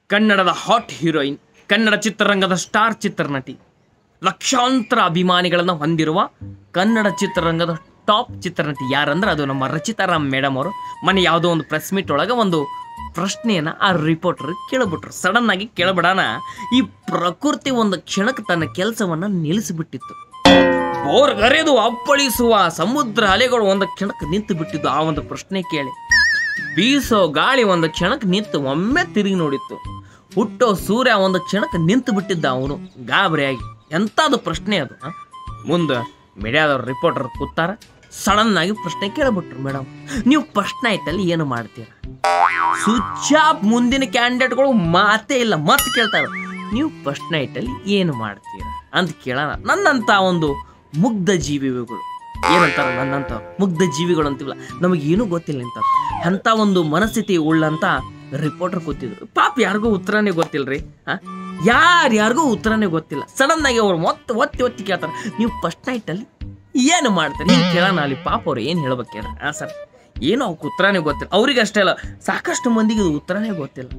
ಕನ್ನಡದ hot heroine Kannada ಚಿತ್ರರಂಗದ star ಚಿತ್ರನಟಿ ಲಕ್ಷಾಂತರ ಅಭಿಮಾನಿಗಳನ್ನು ಹೊಂದಿರುವ ಕನ್ನಡ ಚಿತ್ರರಂಗದ ಟಾಪ್ ಚಿತ್ರನಟಿ ಯಾರಂದ್ರೆ ಅದು ನಮ್ಮ ರಚಿತಾರಾಮ್ ಮೇಡಮ್ ಅವರು ಮನೆ ಯಾವುದೋ ಒಂದು ಪ್ರೆಸ್ ಮೀಟ್ ಒಳಗೆ ಒಂದು ಪ್ರಶ್ನೆಯನ್ನು ಆ ರಿಪೋರ್ಟರ್ ಕೇಳಿಬಿಟ್ರು ಸಡನ್ ಆಗಿ ಕೇಳಬಿಡಾನ ಈ ಪ್ರಕೃತಿ ಒಂದು ಕ್ಷಣಕ್ಕೆ ತನ್ನ ಕೆಲಸವನ್ನು ನಿಲ್ಲಿಸಿಬಿಟ್ಟಿತ್ತು ಬೋರ್ಗರೆದು ಅಪ್ಪಳಿಸುವ ಸಮುದ್ರ ಅಲೆಗಳು ಒಂದು ಕ್ಷಣಕ್ಕೆ ನಿಂತು ಬಿಟ್ಟಿದ್ದು ಆ ಒಂದು ಪ್ರಶ್ನೆ ಕೇಳಿ ಬೀಸೋ ಗಾಳಿ ಒಂದು ಕ್ಷಣಕ್ಕೆ ನಿಂತು ಒಮ್ಮೆ ತಿರುಗಿ ನೋಡಿತ್ತು ಹುಟ್ಟೋ ಸೂರ್ಯ ಒಂದು ಕ್ಷಣಕ್ಕೆ ನಿಂತು ಬಿಟ್ಟಿದ್ದ ಅವನು ಗಾಬರಿಯಾಗಿ ಎಂಥದ್ದು ಪ್ರಶ್ನೆ ಅದು ಆ? ಮುಂದೆ ಮೀಡಿಯಾದವ್ರು ರಿಪೋರ್ಟರ್ ಕೂತಾರ ಸಡನ್ ಆಗಿ ಪ್ರಶ್ನೆ ಕೇಳ್ಬಿಟ್ರು ಮೇಡಮ್ ನೀವು ಫಸ್ಟ್ ನೈಟಲ್ಲಿ ಏನು ಮಾಡ್ತೀರಾ ಸ್ವಿಚ್ ಆಫ್ ಮುಂದಿನ ಕ್ಯಾಂಡಿಡೇಟ್ಗಳು ಮಾತೇ ಇಲ್ಲ ಮತ್ತೆ ಕೇಳ್ತಾರೆ ನೀವು ಫಸ್ಟ್ ನೈಟಲ್ಲಿ ಏನು ಮಾಡ್ತೀರಾ ಅಂತ ಕೇಳೋಣ ನನ್ನಂಥ ಒಂದು ಮುಗ್ಧ ಜೀವಿಗಳು ಏನಂತಾರ ನನ್ನಂತ ಮುಗ್ಧ ಜೀವಿಗಳು ಅಂತೀವಲ್ಲ ನಮಗೇನು ಗೊತ್ತಿಲ್ಲ ಅಂತ ಅಂಥ ಒಂದು ಮನಸ್ಥಿತಿ ಉಳ್ಳಂತ ರಿಪೋರ್ಟರ್ ಕೂತಿದ್ರು ಪಾಪ ಯಾರಿಗೂ ಉತ್ತರನೇ ಗೊತ್ತಿಲ್ರಿ ಆ ಯಾರು ಯಾರಿಗೂ ಉತ್ತರನೇ ಗೊತ್ತಿಲ್ಲ ಸಡನ್ ಆಗಿ ಅವ್ರು ಮತ್ತೆ ಒತ್ತಿ ಒತ್ತಿ ಕೇಳ್ತಾರೆ ನೀವು ಫಸ್ಟ್ ನೈಟಲ್ಲಿ ಏನು ಮಾಡ್ತಾರೆ ಏನು ಕೇಳೋಣ ಅಲ್ಲಿ ಪಾಪ ಅವ್ರು ಏನು ಹೇಳ್ಬೇಕು ಹೇಳ ಹಾಂ ಸರ್ ಏನೋ ಅವಕ್ಕೆ ಉತ್ತರನೇ ಗೊತ್ತಿಲ್ಲ ಅವ್ರಿಗೆ ಅಷ್ಟೇ ಅಲ್ಲ ಸಾಕಷ್ಟು ಮಂದಿಗೆ ಇದು ಉತ್ತರನೇ ಗೊತ್ತಿಲ್ಲ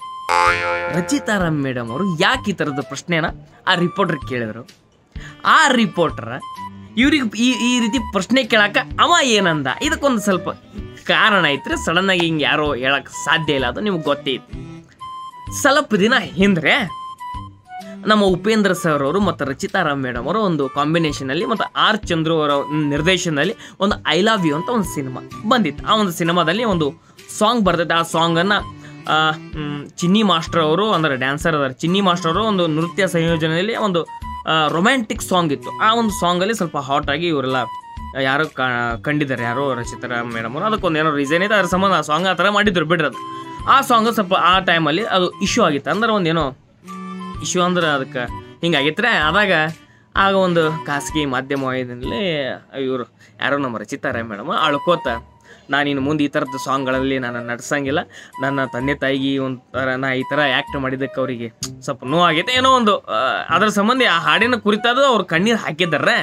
ರಚಿತಾರಾಮ್ ಮೇಡಮ್ ಅವರು ಯಾಕೆ ಈ ಥರದ ಪ್ರಶ್ನೆನ ಆ ರಿಪೋರ್ಟರ್ ಕೇಳಿದ್ರು ಆ ರಿಪೋರ್ಟರ್ ಇವ್ರಿಗೆ ಈ ಈ ರೀತಿ ಪ್ರಶ್ನೆ ಕೇಳಾಕ ಅವ ಏನಂದ ಇದಕ್ಕೊಂದು ಸ್ವಲ್ಪ ಕಾರಣ ಐತ್ರಿ ಸಡನ್ ಆಗಿ ಹಿಂಗೆ ಯಾರೋ ಹೇಳಕ್ ಸಾಧ್ಯ ಇಲ್ಲ ಅದು ನಿಮ್ಗೆ ಗೊತ್ತೇ ಐತಿ ಸ್ವಲ್ಪ ದಿನ ಹಿಂದ್ರೆ ನಮ್ಮ ಉಪೇಂದ್ರ ಸರ್ ಅವರು ಮತ್ತು ರಚಿತಾರಾಮ್ ಮೇಡಮ್ ಅವರು ಒಂದು ಕಾಂಬಿನೇಷನಲ್ಲಿ ಮತ್ತು ಆರ್ ಚಂದ್ರು ಅವರ ನಿರ್ದೇಶನದಲ್ಲಿ ಒಂದು ಐ ಲವ್ ಯು ಅಂತ ಒಂದು ಸಿನಿಮಾ ಬಂದಿತ್ತು ಆ ಒಂದು ಸಿನಿಮಾದಲ್ಲಿ ಒಂದು ಸಾಂಗ್ ಬರ್ತೈತೆ ಆ ಸಾಂಗನ್ನು ಚಿನ್ನಿ ಮಾಸ್ಟರ್ ಅವರು ಅಂದರೆ ಡ್ಯಾನ್ಸರ್ ಅದಾರೆ ಚಿನ್ನಿ ಮಾಸ್ಟರ್ ಅವರು ಒಂದು ನೃತ್ಯ ಸಂಯೋಜನೆಯಲ್ಲಿ ಒಂದು ರೊಮ್ಯಾಂಟಿಕ್ ಸಾಂಗ್ ಇತ್ತು ಆ ಒಂದು ಸಾಂಗಲ್ಲಿ ಸ್ವಲ್ಪ ಹಾಟ್ ಆಗಿ ಇವರೆಲ್ಲ ಯಾರೋ ಕಾ- ಕಂಡಿದ್ದಾರೆ ಯಾರೋ ರಚಿತಾರಾಮ್ ಮೇಡಮ್ ಅವರು ಅದಕ್ಕೊಂದು ಏನೋ ರೀಸನ್ ಇದೆ ಅದ್ರ ಸಂಬಂಧ ಆ ಸಾಂಗ್ ಆ ಥರ ಮಾಡಿದ್ರು ಬಿಡ್ರಿ ಅದು ಆ ಸಾಂಗ್ ಸ್ವಲ್ಪ ಆ ಟೈಮಲ್ಲಿ ಅದು ಇಶ್ಯೂ ಆಗಿತ್ತು ಅಂದ್ರೆ ಒಂದೇನೋ ಇಶ್ಯೂ ಅಂದ್ರೆ ಅದಕ್ಕೆ ಹಿಂಗಾಗಿತ್ರೆ ಆದಾಗ ಆಗ ಒಂದು ಖಾಸಗಿ ಮಾಧ್ಯಮ ಇದರಲ್ಲಿ ಇವರು ಯಾರೋ ನಮ್ಮ ರಚಿತಾರೆ ಮೇಡಮ್ ಅಳ್ಕೋತ ನಾನು ಇನ್ನು ಮುಂದೆ ಈ ಥರದ ಸಾಂಗ್ಗಳಲ್ಲಿ ನಾನು ನಡ್ಸಂಗಿಲ್ಲ ನನ್ನ ತಂದೆ ತಾಯಿಗೆ ಒಂಥರ ನಾ ಈ ಥರ ಆ್ಯಕ್ಟ್ ಮಾಡಿದ್ದಕ್ಕೆ ಅವರಿಗೆ ಸ್ವಲ್ಪ ನೋವಾಗೈತೆ ಏನೋ ಒಂದು ಆ, ಅದರ ಸಂಬಂಧ ಆ ಹಾಡಿನ ಕುರಿತಾದ ಅವ್ರು ಕಣ್ಣೀರು ಹಾಕಿದ್ದಾರೆ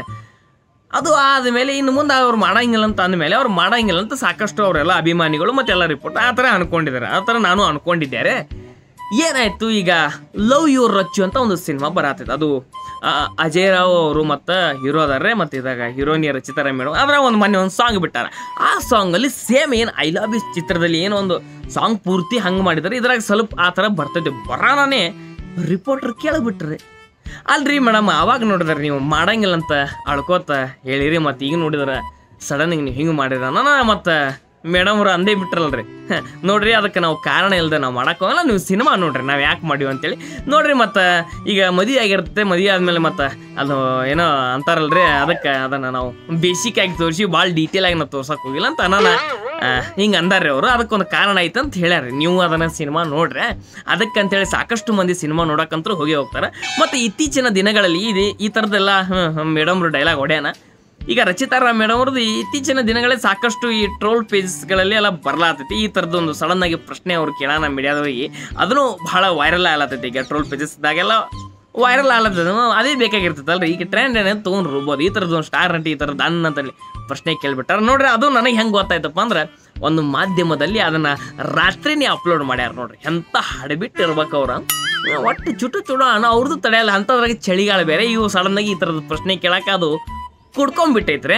ಅದು ಆದಮೇಲೆ ಇನ್ನು ಮುಂದೆ ಅವ್ರು ಮಾಡಂಗಿಲ್ಲ ಅಂತ ಅಂದಮೇಲೆ ಅವ್ರು ಮಾಡಂಗಿಲ್ಲ ಅಂತ ಸಾಕಷ್ಟು ಅವರೆಲ್ಲ ಅಭಿಮಾನಿಗಳು ಮತ್ತೆಲ್ಲ ರಿಪೋರ್ಟ್ ಆ ಥರ ಅನ್ಕೊಂಡಿದ್ದಾರೆ ಆ ಥರ ನಾನು ಅನ್ಕೊಂಡಿದ್ದಾರೆ ಏನಾಯ್ತು ಈಗ ಲವ್ ಯುವರ್ ರಚ್ಚು ಅಂತ ಒಂದು ಸಿನಿಮಾ ಬರತ್ತೈತೆ ಅದು ಆ, ಅಜಯ್ ರಾವ್ ಅವರು ಮತ್ತು ಹೀರೋ ಅದಾರೆ ಮತ್ತು ಇದಾಗ ಹೀರೋಯಿನಿ ರಚಿತಾರ ಮೇಡಮ್ ಅದ್ರ ಒಂದು ಮೊನ್ನೆ ಒಂದು ಸಾಂಗ್ ಬಿಟ್ಟಾರ ಆ ಸಾಂಗಲ್ಲಿ ಸೇಮ್ ಏನು ಐ ಲವ್ ಯು ಚಿತ್ರದಲ್ಲಿ ಏನೋ ಒಂದು ಸಾಂಗ್ ಪೂರ್ತಿ ಹಂಗೆ ಮಾಡಿದ್ದಾರೆ ಇದ್ರಾಗ ಸ್ವಲ್ಪ ಆ ಥರ ಬರ್ತೈತೆ ಬರಾನೇ ರಿಪೋರ್ಟರ್ ಕೇಳಿಬಿಟ್ರಿ ಅಲ್ರಿ ಮೇಡಮ್ ಅವಾಗ ನೋಡಿದ್ರೆ ನೀವು ಮಾಡಂಗಿಲ್ಲ ಅಂತ ಅಳ್ಕೋತ ಹೇಳಿರಿ ಮತ್ತು ಈಗ ನೋಡಿದ್ರೆ ಸಡನ್ನಾಗಿ ನೀವು ಹಿಂಗೆ ಮಾಡಿರ ನಾನು ಮತ್ತು ಮೇಡಮ್ ಅವ್ರು ಅಂದೇ ಬಿಟ್ರಲ್ರಿ ಹ, ನೋಡ್ರಿ ಅದಕ್ಕೆ ನಾವು ಕಾರಣ ಇಲ್ಲದೆ ನಾವು ಮಾಡೋಕ್ಕೋಗಲ್ಲ ನೀವು ಸಿನಿಮಾ ನೋಡ್ರಿ ನಾವು ಯಾಕೆ ಮಾಡೀವಿ ಅಂತೇಳಿ ನೋಡ್ರಿ ಮತ್ತು ಈಗ ಮದುವೆ ಆಗಿರುತ್ತೆ ಮದುವೆ ಆದಮೇಲೆ ಮತ್ತು ಅದು ಏನೋ ಅಂತಾರಲ್ರಿ ಅದಕ್ಕೆ ಅದನ್ನು ನಾವು ಬೇಸಿಕ್ ಆಗಿ ತೋರಿಸಿ ಭಾಳ ಡೀಟೇಲ್ ಆಗಿ ನಾವು ತೋರ್ಸಕ್ಕೆ ಹೋಗಿಲ್ಲ ಅಂತ ನಾನು ಹಿಂಗೆ ಅಂದಾರ್ರಿ ಅವರು ಅದಕ್ಕೊಂದು ಕಾರಣ ಐತೆ ಅಂತ ಹೇಳ್ಯಾರ ನೀವು ಅದನ್ನು ಸಿನಿಮಾ ನೋಡ್ರೆ ಅದಕ್ಕಂತೇಳಿ ಸಾಕಷ್ಟು ಮಂದಿ ಸಿನಿಮಾ ನೋಡಕ್ಕಂತೂ ಹೋಗಿ ಹೋಗ್ತಾರೆ ಮತ್ತು ಇತ್ತೀಚಿನ ದಿನಗಳಲ್ಲಿ ಇದು ಈ ಥರದ್ದೆಲ್ಲ ಮೇಡಮ್ರು ಡೈಲಾಗ್ ಹೊಡ್ಯಾನ ಈಗ ರಚಿತಾರಾಮ್ ಮೇಡಮ್ ಅವ್ರದ್ದು ಇತ್ತೀಚಿನ ದಿನಗಳಲ್ಲಿ ಸಾಕಷ್ಟು ಈ ಟ್ರೋಲ್ ಪೇಜಸ್ಗಳಲ್ಲಿ ಎಲ್ಲ ಬರ್ಲಾತೈತಿ ಈ ಥರದ್ದು ಒಂದು ಸಡನ್ ಆಗಿ ಪ್ರಶ್ನೆ ಅವ್ರು ಕೇಳೋಣ ಮೀಡಿಯಾದವರಿಗೆ ಅದನ್ನು ಬಹಳ ವೈರಲ್ ಆಗ್ಲತ್ತೈತಿ ಈಗ ಟ್ರೋಲ್ ಪೇಜಸ್ದಾಗೆಲ್ಲ ವೈರಲ್ ಆಗ್ಲತ್ತದ ಅದೇ ಬೇಕಾಗಿರ್ತೈತಲ್ರಿ ಈಗ ಟ್ರೆಂಡ್ ಏನೇನು ತೊಗೊಂಡು ರುಬೋದು ಈ ಥರದ್ದು ಒಂದು ಸ್ಟಾರ್ ನಟಿ ಈ ಥರದ್ದು ಅನ್ನ ಅಂತೇಳಿ ಪ್ರಶ್ನೆ ಕೇಳ್ಬಿಟ್ಟಾರ ನೋಡ್ರಿ ಅದು ನನಗೆ ಹೆಂಗೆ ಗೊತ್ತಾಯ್ತಪ್ಪ ಅಂದ್ರೆ ಒಂದು ಮಾಧ್ಯಮದಲ್ಲಿ ಅದನ್ನ ರಾತ್ರಿನೇ ಅಪ್ಲೋಡ್ ಮಾಡ್ಯಾರ ನೋಡ್ರಿ ಎಂತ ಹಾಡ್ಬಿಟ್ಟು ಇರ್ಬೇಕು ಅವ್ರ ಒಟ್ಟು ಚುಟು ಚುಡು ಅಣ್ಣ ಅವ್ರದ್ದು ತಡೆಯಲ್ಲ ಅಂಥದ್ರಾಗ ಚಳಿಗಾಲ ಬೇರೆ ಇವು ಸಡನ್ ಆಗಿ ಈ ಥರದ ಪ್ರಶ್ನೆ ಕೇಳಕ್ಕೆ ಅದು ಕುಡ್ಕೊಂಡ್ಬಿಟ್ಟೈತ್ರಿ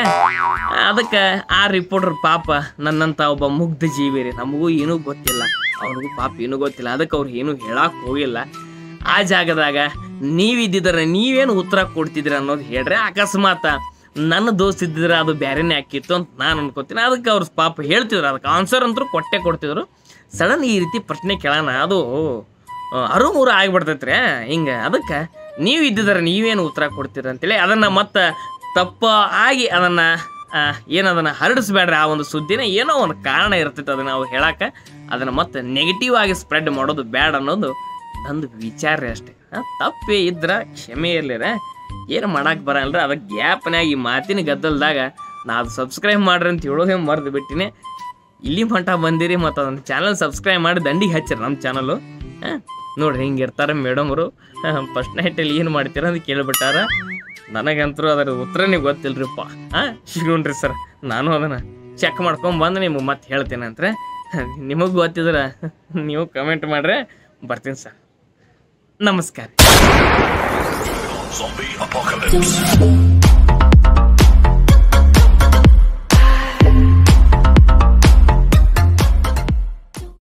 ಅದಕ್ಕೆ ಆ ರಿಪೋರ್ಟರ್ ಪಾಪ ನನ್ನಂತ ಒಬ್ಬ ಮುಗ್ಧ ಜೀವಿ ರೀ ನಮಗೂ ಏನೂ ಗೊತ್ತಿಲ್ಲ ಅವ್ರಿಗೂ ಪಾಪ ಏನೂ ಗೊತ್ತಿಲ್ಲ ಅದಕ್ಕೆ ಅವ್ರು ಏನೂ ಹೇಳಕ್ ಹೋಗಿಲ್ಲ ಆ ಜಾಗದಾಗ ನೀವಿದ್ದಿದ್ರೆ ನೀವೇನು ಉತ್ತರ ಕೊಡ್ತಿದ್ರಿ ಅನ್ನೋದು ಹೇಳ್ರಿ ಅಕಸ್ಮಾತ್ ನನ್ನ ದೋಸ್ತ್ ಇದ್ದಿದ್ರೆ ಅದು ಬ್ಯಾರೆನೇ ಹಾಕಿತ್ತು ಅಂತ ನಾನು ಅನ್ಕೋತೀನಿ ಅದಕ್ಕೆ ಅವ್ರು ಪಾಪ ಹೇಳ್ತಿದ್ರು ಅದಕ್ಕೆ ಆನ್ಸರ್ ಅಂತೂ ಕೊಟ್ಟೆ ಕೊಡ್ತಿದ್ರು ಸಡನ್ ಈ ರೀತಿ ಪ್ರಶ್ನೆ ಕೇಳೋಣ ಅದು ಅರುಮೂರು ಆಗಿಬಿಡ್ತೈತ್ರಿ ಹಿಂಗೆ ಅದಕ್ಕೆ ನೀವು ಇದ್ದಿದ್ರೆ ನೀವೇನು ಉತ್ತರ ಕೊಡ್ತೀರ ಅಂತೇಳಿ ಅದನ್ನು ಮತ್ತೆ ತಪ್ಪ ಆಗಿ ಅದನ್ನು ಏನದನ್ನು ಹರಡಿಸ್ಬೇಡ್ರಿ ಆ ಒಂದು ಸುದ್ದಿನ ಏನೋ ಒಂದು ಕಾರಣ ಇರ್ತೈತೆ ಅದನ್ನು ನಾವು ಹೇಳಕ್ಕೆ ಅದನ್ನು ಮತ್ತೆ ನೆಗೆಟಿವ್ ಆಗಿ ಸ್ಪ್ರೆಡ್ ಮಾಡೋದು ಬ್ಯಾಡ ಅನ್ನೋದು ನಂದು ವಿಚಾರ ರೀ ಅಷ್ಟೇ ಆ, ತಪ್ಪೇ ಇದ್ರೆ ಕ್ಷಮೆ ಇರ್ಲಿರ ಏನು ಮಾಡಕ್ಕೆ ಬರಲ್ಲ ಅದಕ್ಕೆ ಗ್ಯಾಪ್ನಾಗ ಈ ಮಾತಿನ ಗದ್ದಲ್ದಾಗ ನಾ ಅದು ಸಬ್ಸ್ಕ್ರೈಬ್ ಮಾಡ್ರಿ ಅಂತ ಹೇಳೋದೇ ಮರ್ದು ಬಿಟ್ಟಿನಿ ಇಲ್ಲಿ ಮಟ್ಟ ಬಂದಿರಿ ಮತ್ತು ಅದನ್ನು ಚಾನಲ್ ಸಬ್ಸ್ಕ್ರೈಬ್ ಮಾಡಿ ದಂಡಿಗೆ ಹಚ್ಚಿರಿ ನಮ್ಮ ಚಾನಲು ನೋಡ್ರಿ ಹಿಂಗೆ ಇರ್ತಾರೆ ಮೇಡಮರು ಫಸ್ಟ್ ನೈಟಲ್ಲಿ ಏನು ಮಾಡ್ತೀರ ಅಂತ ಕೇಳ್ಬಿಟ್ಟಾರ ನನಗಂತರೂ ಅದರ ಉತ್ತರನೇ ಗೊತ್ತಿಲ್ರಿಪ್ಪ ಹಾಂ ಶಿವನ್ರಿ ಸರ್ ನಾನು ಅದನ್ನು ಚೆಕ್ ಮಾಡ್ಕೊಂಡ್ ಬಂದು ನಿಮಗೆ ಮತ್ತೆ ಹೇಳ್ತೇನೆ ಅಂದ್ರೆ ನಿಮಗೆ ಗೊತ್ತಿದ್ರೆ ನೀವು ಕಮೆಂಟ್ ಮಾಡ್ರೆ ಬರ್ತೀನಿ ಸರ್ ನಮಸ್ಕಾರ Zombie apocalypse.